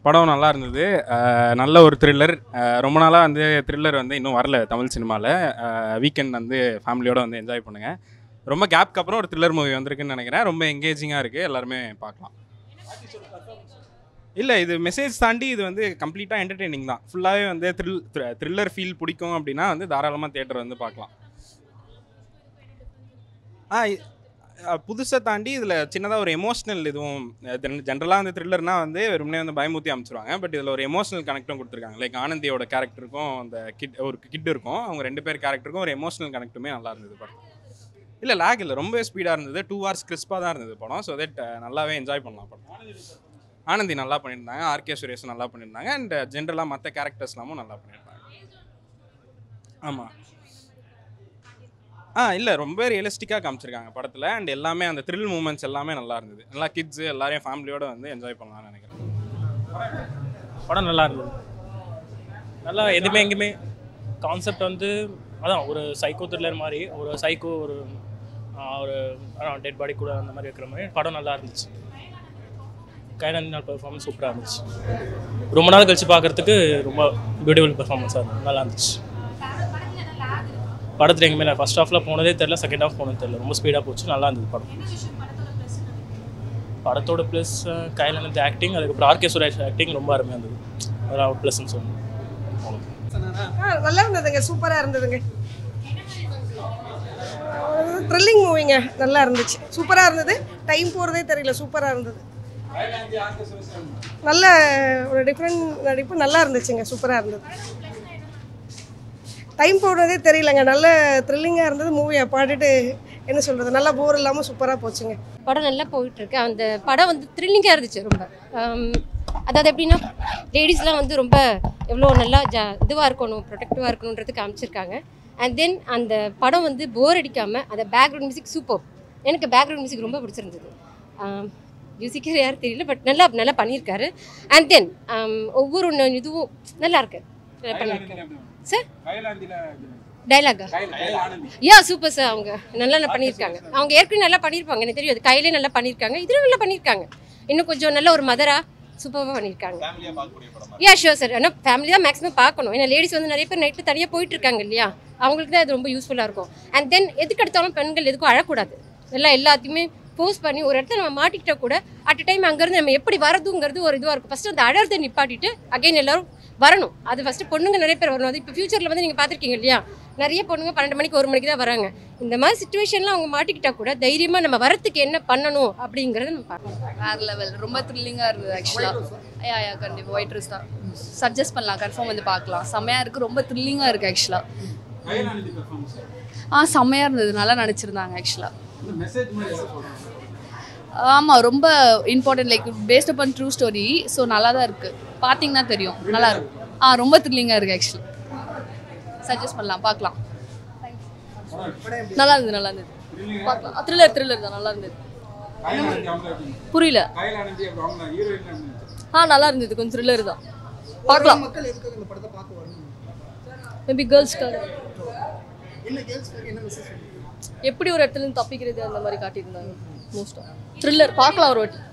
படம் நல்லா இருந்தது அஹ் நல்ல ஒரு த்ரில்லர் ரொம்ப நாளாக வந்து த்ரில்லர் வந்து இன்னும் வரல தமிழ் சினிமாவில் வீக்கெண்ட் வந்து ஃபேமிலியோட வந்து என்ஜாய் பண்ணுங்கள் ரொம்ப கேப்க்கு அப்புறம் ஒரு த்ரில்லர் மூவி வந்திருக்குன்னு நினைக்கிறேன் ரொம்ப எங்கேஜிங்காக இருக்குது எல்லாருமே பார்க்கலாம் இல்லை இது மெசேஜ் தாண்டி இது வந்து கம்ப்ளீட்டாக என்டர்டெய்னிங் தான் ஃபுல்லாகவே வந்து த்ரில் த்ரில்லர் ஃபீல் பிடிக்கும் அப்படின்னா வந்து தாராளமாக தேட்டர் வந்து பார்க்கலாம் ஆ புதுசை தாண்டி இதில் சின்னதாக ஒரு எமோஷ்னல் இதுவும் ஜென்ரலாக வந்து த்ரில்லர்னா வந்து வெறுமனே வந்து பயமுத்தி அமைச்சிருவாங்க பட் இதில் ஒரு எமோஷனல் கனெக்டும் கொடுத்துருக்காங்க லைக் ஆனந்தியோட கேரக்டருக்கும் அந்த கிட் ஒரு கிட் இருக்கும் அவங்க ரெண்டு பேர் கேரக்டருக்கும் ஒரு எமோஷனல் கனெக்ட்டுமே நல்லா இருந்தது படம் இல்லை லேக் இல்லை ரொம்ப ஸ்பீடாக இருந்தது டூ ஹவர்ஸ் கிறிஸ்பாக தான் இருந்தது படம் ஸோ தட் நல்லாவே என்ஜாய் பண்ணலாம் படம் ஆனந்தி நல்லா பண்ணியிருந்தாங்க ஆர்கே சுரேஷ் நல்லா பண்ணியிருந்தாங்க அண்ட் ஜென்ரலாக மற்ற கேரக்டர்ஸ்லாமும் நல்லா பண்ணியிருந்தாங்க ஆமாம் ஆ இல்லை ரொம்ப ரியலிஸ்டிக்காக காமிச்சிருக்காங்க படத்தில் அண்ட் எல்லாமே அந்த த்ரில் மூமெண்ட்ஸ் எல்லாமே நல்லா இருந்தது நல்லா கிட்ஸு எல்லாரையும் ஃபேமிலியோட வந்து என்ஜாய் பண்ணலாம்னு நினைக்கிறேன் படம் நல்லா இருந்தது நல்லா எதுவுமே எங்கேயுமே கான்செப்ட் வந்து அதான் ஒரு சைக்கோ த்ரில்லர் மாதிரி ஒரு சைக்கோ ஒரு ஆ, ஒரு டெட் பாடி கூட அந்த மாதிரி இருக்கிற மாதிரி படம் நல்லா இருந்துச்சு கைநந்தி நாள் பெர்ஃபார்மன்ஸ் சூப்பராக இருந்துச்சு ரொம்ப நாள் கழிச்சு பார்க்கறதுக்கு ரொம்ப பியூட்டிஃபுல் பெர்ஃபார்மன்ஸாக இருந்தது நல்லா இருந்துச்சு படத்தில் எங்கேயுமே நான் ஃபஸ்ட் ஹாஃபில் போனதே தெரில செகண்ட் ஹாஃப் போனது தெரில ரொம்ப ஸ்பீடாக போச்சு நல்லா இருந்தது படம் படத்தோட ப்ளஸ் கையில் ஆக்டிங் அதுக்கப்புறம் ஆர்கே சுரேஷ் ஆக்டிங் ரொம்ப அருமையாக இருந்தது அதெல்லாம் ப்ளஸ்ன்னு சொல்லணும் ஆ, நல்லா இருந்ததுங்க சூப்பராக இருந்ததுங்க த்ரில்லிங் மூவிங்க நல்லா இருந்துச்சு சூப்பராக இருந்தது டைம் போகிறதே தெரியல சூப்பராக இருந்தது நல்ல ஒரு டிஃப்ரெண்ட் நடிப்பு நல்லா இருந்துச்சுங்க சூப்பராக இருந்தது டைம் போடுறதே தெரியலங்க நல்ல த்ரில்லிங்காக இருந்தது மூவியை பாட்டுட்டு என்ன சொல்கிறது நல்லா போர் இல்லாமல் சூப்பராக போச்சுங்க படம் நல்லா போயிட்டு இருக்கு அந்த படம் வந்து த்ரில்லிங்காக இருந்துச்சு ரொம்ப ஆம், அதாவது எப்படின்னா லேடிஸ்லாம் வந்து ரொம்ப எவ்வளோ நல்லா ஜா இதுவாக இருக்கணும் ப்ரொடெக்டிவாக இருக்கணுன்றது காமிச்சிருக்காங்க அண்ட் தென் அந்த படம் வந்து போர் அடிக்காமல் அந்த பேக்ரவுண்ட் மியூசிக் சூப்பர் எனக்கு பேக்ரவுண்ட் மியூசிக் ரொம்ப பிடிச்சிருந்தது மியூசிக்கர் யாரும் தெரியல பட் நல்லா நல்லா பண்ணியிருக்காரு அண்ட் தென் ஒவ்வொரு ஒண்ணு இதுவும் நல்லா இருக்கு நல்லா பண்ணியிருக்காரு சார் டைலாகா யா சூப்பர் சார் அவங்க நல்லா நல்லா பண்ணியிருக்காங்க அவங்க ஏற்கனவே நல்லா பண்ணியிருப்பாங்க எனக்கு தெரியும் அது கையிலே நல்லா பண்ணியிருக்காங்க இதுவும் நல்லா பண்ணியிருக்காங்க இன்னும் கொஞ்சம் நல்ல ஒரு மதரா சூப்பராக பண்ணியிருக்காங்க யா ஷோர் சார் ஆனால் ஃபேமிலி தான் மேக்ஸிமம் பார்க்கணும் ஏன்னா லேடிஸ் வந்து நிறைய பேர் நைட்டு தனியாக போயிட்டு இருக்காங்க இல்லையா அவங்களுக்கு தான் அது ரொம்ப யூஸ்ஃபுல்லாக இருக்கும் அண்ட் தென் எதுக்கு எடுத்தாலும் பெண்கள் எதுக்கும் அழக்கூடாது எல்லாம் எல்லாத்தையுமே போஸ்ட் பண்ணி ஒரு இடத்துல நம்ம மாட்டிக்கிட்டா கூட அட் அ டைம் அங்கேருந்து நம்ம எப்படி வரதுங்கிறது ஒரு இதுவாக இருக்கும் ஃபஸ்ட்டு அந்த அழறதை நிப்பாட்டிட்டு அகைன் எல்லாரும் வரணும் அது ஃபஸ்ட்டு பொண்ணுங்க நிறைய பேர் வரணும் அது இப்போ ஃபியூச்சரில் வந்து நீங்கள் பார்த்துருக்கீங்க இல்லையா நிறைய பொண்ணுங்க பன்னெண்டு மணிக்கு ஒரு மணிக்கு தான் வராங்க இந்த மாதிரி சுச்சுவேஷன்ல அவங்க மாட்டிக்கிட்டா கூட தைரியமா நம்ம வரத்துக்கு என்ன பண்ணணும் அப்படிங்கறத நம்ம பார்க்கணும் வேற லெவல் ரொம்ப த்ரில்லிங்காக இருந்தது ஆக்சுவலாக யா யா கண்டிப்பாக ஒயிட் ட்ரெஸ் தான் சஜஸ்ட் பண்ணலாம் கன்ஃபார்ம் வந்து பார்க்கலாம் செம்மையாக இருக்குது ரொம்ப த்ரில்லிங்காக இருக்குது ஆக்சுவலாக ஆ செம்மையாக இருந்தது நல்லா நடிச்சிருந்தாங்க ஆக்சுவலாக ஆமாம் ரொம்ப important like based upon true story so நல்லா தான் இருக்குது பார்த்தீங்கன்னா தெரியும் நல்லா இருக்கு ஆ ரொம்ப த்ரில்லிங்காக இருக்குது ஆக்சுவலி சஜஸ்ட் பண்ணலாம் பார்க்கலாம் நல்லா இருந்தது நல்லா இருந்தது பார்க்கலாம் த்ரில்லர் த்ரில்லர் தான் நல்லா இருந்தது புரியல ஆ நல்லா இருந்தது கொஞ்சம் த்ரில்லர் தான் பார்க்கலாம் மக்கள் எதுக்காக இந்த படத்தை பார்க்க வரணும் மேபி கேர்ள்ஸ்க்காக என்ன கேர்ள்ஸ்க்காக என்ன மெசேஜ் எப்படி ஒரு இடத்துல இருந்து தப்பிக்கிறது அந்த மாதிரி காட்டியிருந்தாங்க மோஸ்ட்டாக த்ரில்லர் பார்க்கலாம் ஒரு வாட்டி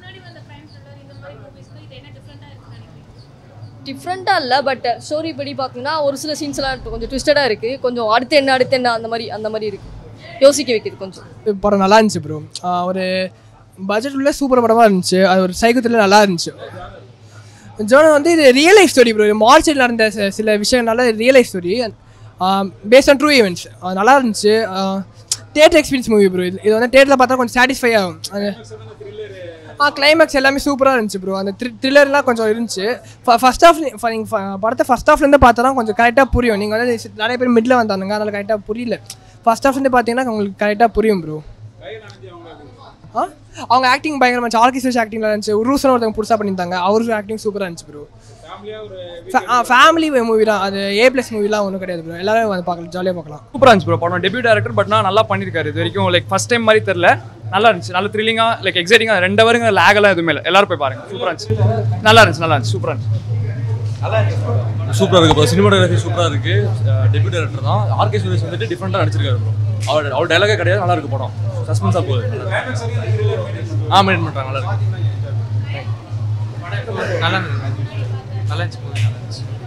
டிஃப்ரெண்ட்டாக இல்லை பட் ஸ்டோரி படி பார்த்தீங்கன்னா ஒரு சில சீன்ஸ்லாம் கொஞ்சம் ட்விஸ்டடாக இருக்குது கொஞ்சம் அடுத்து என்ன அடுத்து என்ன அந்த மாதிரி அந்த மாதிரி இருக்குது யோசிக்க வைக்குது கொஞ்சம் படம் நல்லா இருந்துச்சு ப்ரோ ஒரு பட்ஜெட் உள்ள சூப்பர் படமாக இருந்துச்சு அது ஒரு சைக்கத்தில் நல்லா இருந்துச்சு ஜோன் வந்து இது ரியல் லைஃப் ஸ்டோரி ப்ரோ மார்ச்சில் நடந்த சி- சில விஷயங்கள்னால real life story based on true events நல்லா இருந்துச்சு தேட்டர் எக்ஸ்பீரியன்ஸ் மூவி ப்ரோ இது இது வந்து தேட்டரில் பார்த்தா கொஞ்சம் சாட்டிஸ்ஃபை ஆகும் அது ஆ கிளைமேக்ஸ் எல்லாமே சூப்பராக இருந்துச்சு ப்ரோ அந்த த்ரி த்ரில்லர்லாம் கொஞ்சம் இருந்துச்சு ஃபர்ஸ்ட் ஆஃப் நீங்கள் படத்தை ஃபர்ஸ்ட் ஆஃப்லேருந்து பார்த்தா தான் கொஞ்சம் கரெக்டாக புரியும் நீங்கள் வந்து சி- நிறைய பேர் மிடில் வந்தானுங்க அதனால் கரெக்டாக புரியல ஃபர்ஸ்ட் ஆஃப்லேருந்து பார்த்தீங்கன்னா உங்களுக்கு கரெக்டாக புரியும் ப்ரோ ஆ அவங்க ஆக்டிங் பயங்கரமாக இருந்துச்சு ஆர்கிஸ்ட்ரேஷ் ஆக்டிங்ல இருந்துச்சு உருசன் ஒருத்தவங்க புதுசாக பண்ணியிருந்தாங்க அவருக்கு ஆக்டிங் சூப்பராக இருந்துச்சு ப்ரோ ஃபேமிலி மூவி தான் அது ஏ ப்ளஸ் மூவிலாம் ஒன்றும் கிடையாது ப்ரோ எல்லாரும் வந்து பார்க்கலாம் ஜாலியாக பார்க்கலாம் சூப்பராக இருந்துச்சு ப்ரோ படம் டெபியூ டேரக்டர் பட் நான் நல்லா பண்ணியிருக்காரு இது வரைக்கும் லைக் ஃபர்ஸ்ட் டைம் மாதிரி தெரில நல்லா இருந்துச்சு நல்ல த்ரில்லிங்காக லைக் எக்ஸைட்டிங்காக ரெண்டு ஹவருங்க லேகெல்லாம் எதுவுமே இல்லை எல்லாரும் போய் பாருங்க சூப்பராக இருந்துச்சு நல்லா இருந்துச்சு நல்லா இருந்துச்சு சூப்பராக இருந்துச்சு சூப்பராக இருக்கு ப்ரோ சினிமாட்டோகிராஃபி சூப்பராக இருக்கு டெபியூ டேரக்டர் தான் ஆர்கே சுரேஷ் வந்துட்டு டிஃப்ரெண்ட்டாக நடிச்சிருக்காரு ப்ரோ அவர் அவர் டைலாகே கிடையாது நல்லா இருக்கு படம் சஸ்பென்ஸாக போகுது நல்லா இருக்கு. ஆ மெயின்டைன் பண்ணுறாங்க நல்லா இருக்கு நல்லா இருந்தது நல்லா இருந்துச்சு movie நல்லா இருந்துச்சு